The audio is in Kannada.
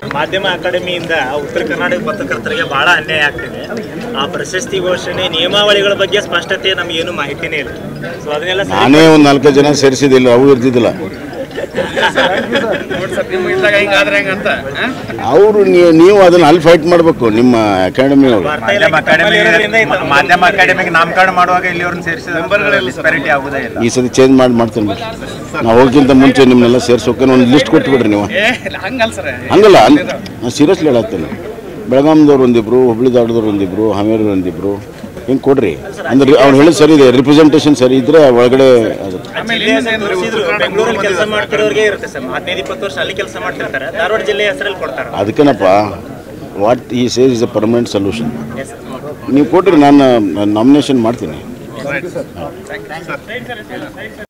ಮಾಧ್ಯಮ ಅಕಾಡೆಮಿಯಿಂದ ಉತ್ತರ ಕರ್ನಾಟಕ ಪತ್ರಕರ್ತರಿಗೆ ಬಹಳ ಅನ್ಯಾಯ ಆಗ್ತಿದೆ ಆ ಪ್ರಶಸ್ತಿ ಘೋಷಣೆ ನಿಯಮಾವಳಿಗಳ ಬಗ್ಗೆ ಸ್ಪಷ್ಟತೆ ನಮಗೇನು ಮಾಹಿತಿನೇ ಇಲ್ಲ ಸೊ ಅದನ್ನೆಲ್ಲ ಸರಿ- ನಾನೇ ಒಂದು ನಾಲ್ಕೈದು ಜನ ಸೇರಿಸಿದಿಲ್ಲ ಅವು ಇರ್ತಿದ್ದಿಲ್ಲ ಅವರು ನೀವು ಅದನ್ನ ಅಲ್ಲಿ ಫೈಟ್ ಮಾಡಬೇಕು ನಿಮ್ಮ ಅಕಾಡೆಮಿ ಅವರು ಬರ್ತಾ ಇಲ್ಲ, ಮಾಧ್ಯಮ ಅಕಾಡೆಮಿ ಇರೋದ್ರಿಂದ ಇದು- ಮಾಧ್ಯಮ ಅಕಾಡೆಮಿಗೆ ನಾಮಕರಣ ಮಾಡುವಾಗ ಇಲ್ಲಿಯವ್ರನ್ನ ಸೇರಿಸಿದ ಡಿಸ್ಪ್ಯಾರಿಟಿ ಆಗುದೇ ಇಲ್ಲ ಈ ಸತಿ ಚೇಂಜ್ ಮಾಡಿ ಮಾಡ್ತೇನೆ ಬಿಡ್ರಿ ನಾವು ಹೋಗಿಂತ ಮುಂಚೆ ನಿಮ್ಮನ್ನೆಲ್ಲ ಸೇರ್ಸೋಕೆ ಒಂದು ಲಿಸ್ಟ್ ಕೊಟ್ಟು ಬಿಡ್ರಿ ನೀವು ಹಂಗಲ್ಲ ನಾನು ಸೀರಿಯಸ್ಲಿ ಹೇಳತ್ತೇನೆ ಬೆಳಗಾಂದವ್ರು ಒಂದಿಬ್ರು ಹುಬ್ಳಿ ಧಾರವಾಡದವ್ರು ಒಂದಿಬ್ರು ಹಾವೇರಿ ಒಂದಿಬ್ರು ಹಿಂಗೆ ಕೊಡ್ರಿ ಅಂದ್ರೆ ಅವ್ರು ಹೇಳಿದ್ ಸರಿ ಇದೆ ರಿಪ್ರೆಸೆಂಟೇಷನ್ ಸರಿ ಇದ್ರೆ ಒಳಗಡೆ ಆಗುತ್ತೆ ಜಿಲ್ಲೆಯಲ್ಲಿ ತೋರಿಸಿದ್ರು ಬೆಂಗಳೂರಲ್ಲಿ ಕೆಲಸ ಮಾಡ್ತಿರೋರಿಗೆ ಇರುತ್ತೆ ಸರ್ ಹದಿನೈದು ಇಪ್ಪತ್ತು ವರ್ಷ ಅಲ್ಲಿ ಕೆಲಸ ಮಾಡ್ತಿರ್ತಾರೆ ಧಾರವಾಡ ಜಿಲ್ಲೆ ಹೆಸರಲ್ಲಿ ಕೊಡ್ತಾರೆ ಅದಕ್ಕೇನಪ್ಪ what he says is a permanent solution yes ನೀವು ಕೊಟ್ರಿ ನಾನು ನಾಮಿನೇಷನ್ ಮಾಡ್ತೀನಿ